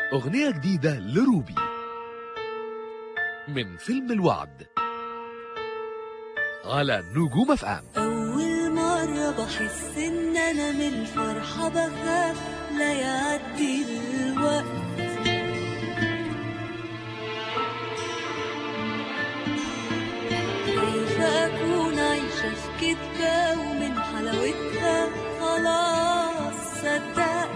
أغنية جديدة لروبي من فيلم الوعد على نجوم اف ام أول مرة بحس إن أنا من الفرحة بخاف لا يعدي الوقت خايفة أكون عايشة في كدبة ومن حلاوتها خلاص صدقت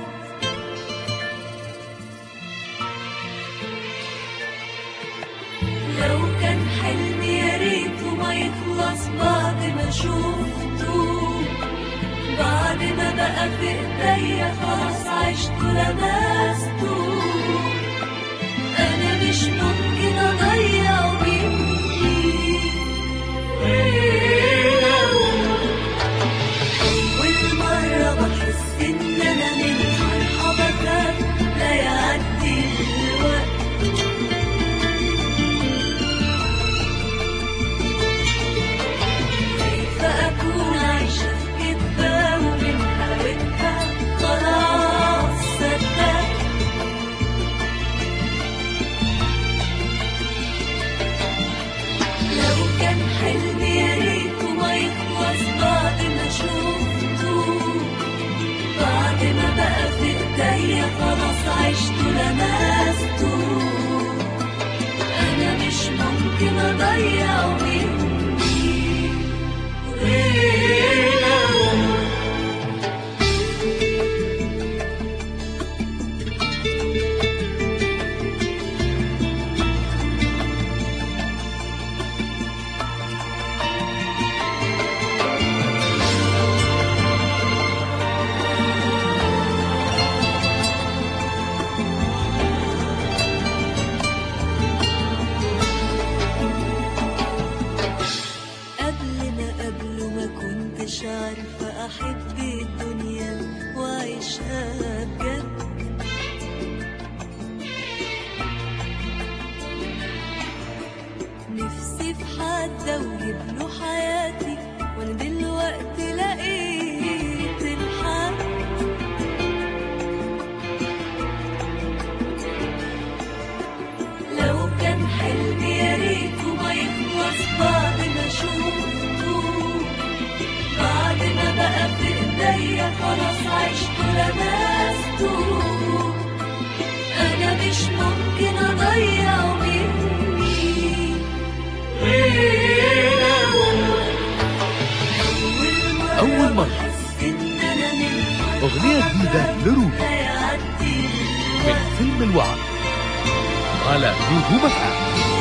لو كان حلمي يا ريته ما يخلص بعد ما شفته بعد ما بقى في ايديا خلاص عشت لمسته انا مش ممكن اضيع مني اول مره بحس ان انا من الفرحه بخاف لا يعدي الوقت كيف أكون عايشة في كدبة ومن حلاوتها خلاص صدقت لو كان حلمي يا ريته ما يخلص بعد ما شفته بعد ما بقى في ايديا خلاص عشت لمسته أنا مش ممكن أضيع مني قبل ما قبله ما كنتش عارفة أحب الدنيا وأعيشها بجد نفسي في حد أوجب له حياتي وأنا دلوقتي لقيت الحل لو كان حلمي يا ريته ما يخلص بعد ما شفته بعد ما بقى في ايديا خلاص عشت لمسته انا مش ممكن اضيع مني أول مرة أحس إن أنا من الفرحة أغنية جديدة لروبي لا يعدي من فيلم الوعد على نجوم اف ام